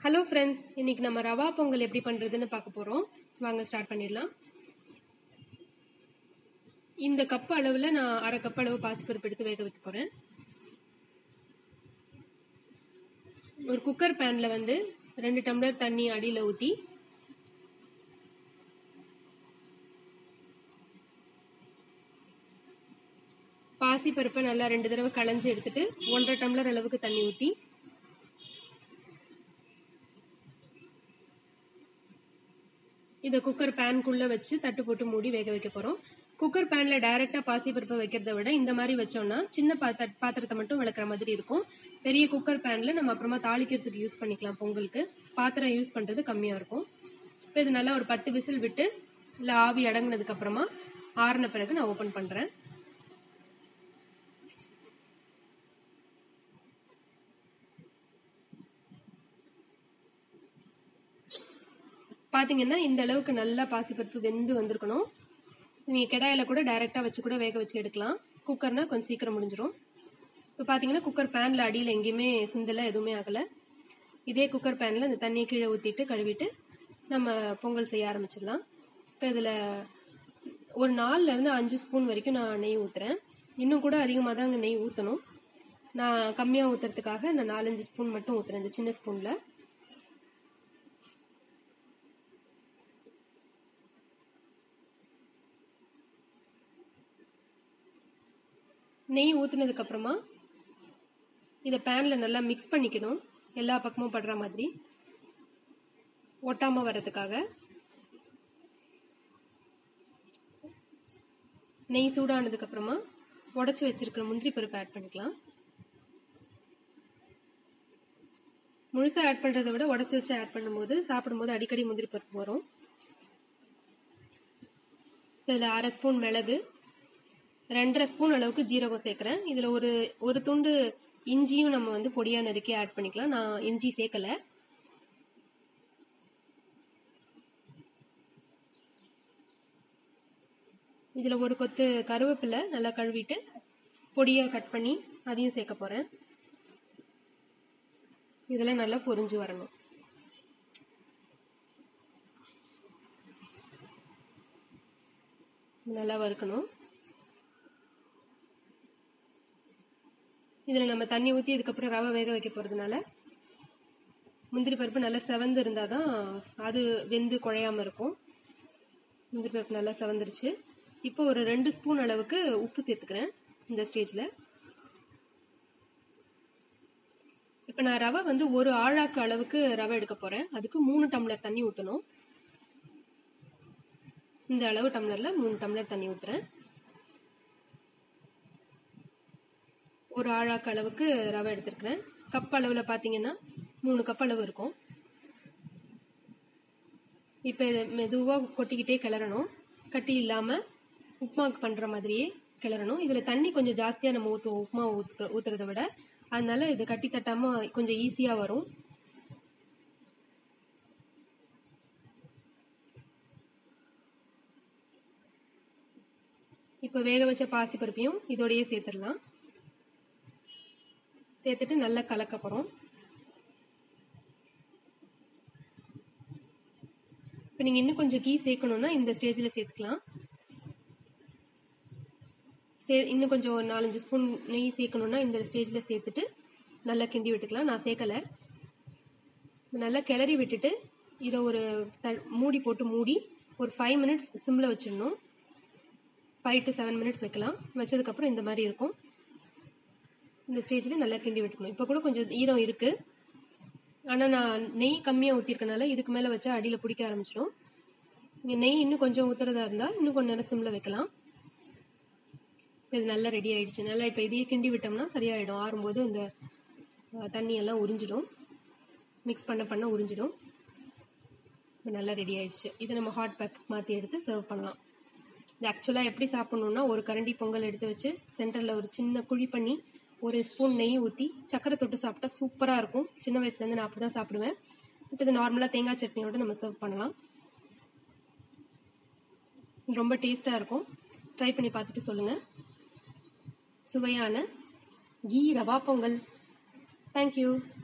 hello friends இன்னைக்கு நம்ம ரவா பொங்கல் எப்படி பண்றதுன்னு பார்க்க போறோம் வாங்க ஸ்டார்ட் பண்ணிடலாம் இந்த கப் அளவுல நான் அரை கப் அளவு பாசிப்பருப்பு எடுத்து வேக வைக்க போறேன் ஒரு குக்கர் பேன்ல வந்து ரெண்டு டம்ளர் தண்ணி அடியில ஊத்தி பாசி பருப்பை நல்லா ரெண்டு தடவை களைஞ்சு எடுத்துட்டு ஒன்றரை டம்ளர் அளவுக்கு தண்ணி ஊத்தி இதை குக்கர் பேனுக்குள்ள வச்சு தட்டு போட்டு மூடி வேக வைக்க போறோம் குக்கர் பேன்ல டைரக்டா பாசி பருப்பை வைக்கிறத விட இந்த மாதிரி வச்சோம்னா சின்ன பாத்த பாத்திரத்தை மட்டும் விளக்குற மாதிரி இருக்கும் பெரிய குக்கர் பேன்ல நம்ம அப்புறமா தாளிக்கிறதுக்கு யூஸ் பண்ணிக்கலாம் பொங்கலுக்கு பாத்திரம் யூஸ் பண்றது கம்மியா இருக்கும் இப்போ இது நல்லா ஒரு பத்து விசில் விட்டு இல்லை ஆவி அடங்கினதுக்கு அப்புறமா ஆறின பிறகு நான் ஓபன் பண்றேன் பாத்தீங்கன்னா இந்த அளவுக்கு நல்லா பாசிப்பருப்பு வெந்து வந்திருக்கணும் நீங்க கடாயில கூட டைரக்டா வச்சு கூட வேக வச்சு எடுக்கலாம் குக்கர்னா கொஞ்சம் சீக்கிரம் முடிஞ்சிரும் இப்போ பாத்தீங்கன்னா குக்கர் பேன்ல அடியில எங்கேயுமே சிந்தல எதுவுமே ஆகல இதே குக்கர் பேன்ல இந்த தண்ணியை கீழே ஊத்திட்டு கழுவிட்டு நம்ம பொங்கல் செய்ய ஆரம்பிச்சிடலாம் இப்போ இதுல ஒரு நாலுல இருந்து அஞ்சு ஸ்பூன் வரைக்கும் நான் நெய் ஊத்துறேன் இன்னும் கூட அதிகமாக தான் அங்கே நெய் ஊற்றணும் நான் கம்மியாக ஊற்றுறதுக்காக நான் நாலஞ்சு ஸ்பூன் மட்டும் ஊற்றுறேன் இந்த சின்ன ஸ்பூனில் நெய் ஊத்துனதுக்கு அப்புறமா இதை பேன்ல நல்லா மிக்ஸ் பண்ணிக்கணும் எல்லா பக்கமும் படுற மாதிரி ஒட்டாம வர்றதுக்காக நெய் சூடானதுக்கு அப்புறமா உடச்சி வச்சிருக்கிற முந்திரி பருப்பு ஆட் பண்ணிக்கலாம் முழுசா ஆட் பண்றதை விட உடச்சி வச்சு ஆட் பண்ணும்போது சாப்பிடும்போது அடிக்கடி முந்திரி பருப்பு வரும் இதுல அரை ஸ்பூன் மிளகு ரெண்டரை ஸ்பூன் அளவுக்கு ஜீரகம் சேர்க்குறேன் இதில் ஒரு ஒரு துண்டு இஞ்சியும் நம்ம வந்து பொடியாக நறுக்கி ஆட் பண்ணிக்கலாம் நான் இஞ்சி சேர்க்கல இதில் ஒரு கொத்து கருவேப்பிலை நல்லா கழுவிட்டு பொடியாக கட் பண்ணி அதையும் சேர்க்க போகிறேன் இதெல்லாம் நல்லா பொரிஞ்சு வரணும் நல்லா வறுக்கணும் இதில் நம்ம தண்ணி ஊற்றி இதுக்கப்புறம் ரவை வேக வைக்க போகிறதுனால முந்திரி பருப்பு நல்லா செவந்து இருந்தால் தான் அது வெந்து குழையாம இருக்கும் முந்திரி பருப்பு நல்லா செவந்துருச்சு இப்போ ஒரு ரெண்டு ஸ்பூன் அளவுக்கு உப்பு சேர்த்துக்கிறேன் இந்த ஸ்டேஜில் இப்போ நான் ரவை வந்து ஒரு ஆழாக்கு அளவுக்கு ரவை எடுக்க போகிறேன் அதுக்கு மூணு டம்ளர் தண்ணி ஊற்றணும் இந்த அளவு டம்ளரில் மூணு டம்ளர் தண்ணி ஊற்றுறேன் ஒரு ஆழாக்கு அளவுக்கு ரவை எடுத்துருக்கிறேன் கப் அளவில் பார்த்தீங்கன்னா மூணு கப் அளவு இருக்கும் இப்போ இதை மெதுவாக கொட்டிக்கிட்டே கிளறணும் கட்டி இல்லாமல் உப்புமாவுக்கு பண்ணுற மாதிரியே கிளறணும் இதில் தண்ணி கொஞ்சம் ஜாஸ்தியாக நம்ம ஊற்றுவோம் உப்புமா ஊற்று ஊற்றுறத விட அதனால இது கட்டி தட்டாமல் கொஞ்சம் ஈஸியாக வரும் இப்போ வேக வச்ச பாசி பருப்பையும் இதோடயே சேர்த்துடலாம் சேர்த்துட்டு நல்லா கலக்க போகிறோம் இப்போ நீங்கள் இன்னும் கொஞ்சம் கீ சேர்க்கணுன்னா இந்த ஸ்டேஜில் சேர்த்துக்கலாம் சே இன்னும் கொஞ்சம் ஒரு நாலஞ்சு ஸ்பூன் நெய் சேர்க்கணுன்னா இந்த ஸ்டேஜில் சேர்த்துட்டு நல்லா கிண்டி விட்டுக்கலாம் நான் சேர்க்கலை நல்லா கிளறி விட்டுட்டு இதை ஒரு த மூடி போட்டு மூடி ஒரு ஃபைவ் மினிட்ஸ் சிம்மில் வச்சிடணும் ஃபைவ் டு செவன் மினிட்ஸ் வைக்கலாம் வச்சதுக்கப்புறம் இந்த மாதிரி இருக்கும் இந்த ஸ்டேஜில் நல்லா கிண்டி விட்டுக்கணும் இப்போ கூட கொஞ்சம் ஈரம் இருக்கு ஆனால் நான் நெய் கம்மியாக ஊற்றிருக்கனால இதுக்கு மேலே வச்சா அடியில் பிடிக்க ஆரம்பிச்சிடும் இங்கே நெய் இன்னும் கொஞ்சம் ஊற்றுறதா இருந்தால் இன்னும் கொஞ்சம் நேரம் சிம்மில் வைக்கலாம் இது நல்லா ரெடி ஆயிடுச்சு நல்லா இப்போ இதையே கிண்டி விட்டோம்னா சரியாயிடும் ஆறும்போது இந்த தண்ணி எல்லாம் உறிஞ்சிடும் மிக்ஸ் பண்ண பண்ண உறிஞ்சிடும் இப்போ நல்லா ரெடி ஆயிடுச்சு இதை நம்ம ஹாட் பேக் மாற்றி எடுத்து சர்வ் பண்ணலாம் இது ஆக்சுவலாக எப்படி சாப்பிட்ணுன்னா ஒரு கரண்டி பொங்கல் எடுத்து வச்சு சென்டரில் ஒரு சின்ன குழி பண்ணி ஒரு ஸ்பூன் நெய் ஊற்றி சக்கரை தொட்டு சாப்பிட்டா சூப்பராக இருக்கும் சின்ன வயசுலேருந்து நான் அப்படி தான் சாப்பிடுவேன் பட் இது நார்மலாக தேங்காய் சட்னியோட நம்ம சர்வ் பண்ணலாம் ரொம்ப டேஸ்ட்டாக இருக்கும் ட்ரை பண்ணி பார்த்துட்டு சொல்லுங்கள் சுவையான கீ ரவா பொங்கல் தேங்க்யூ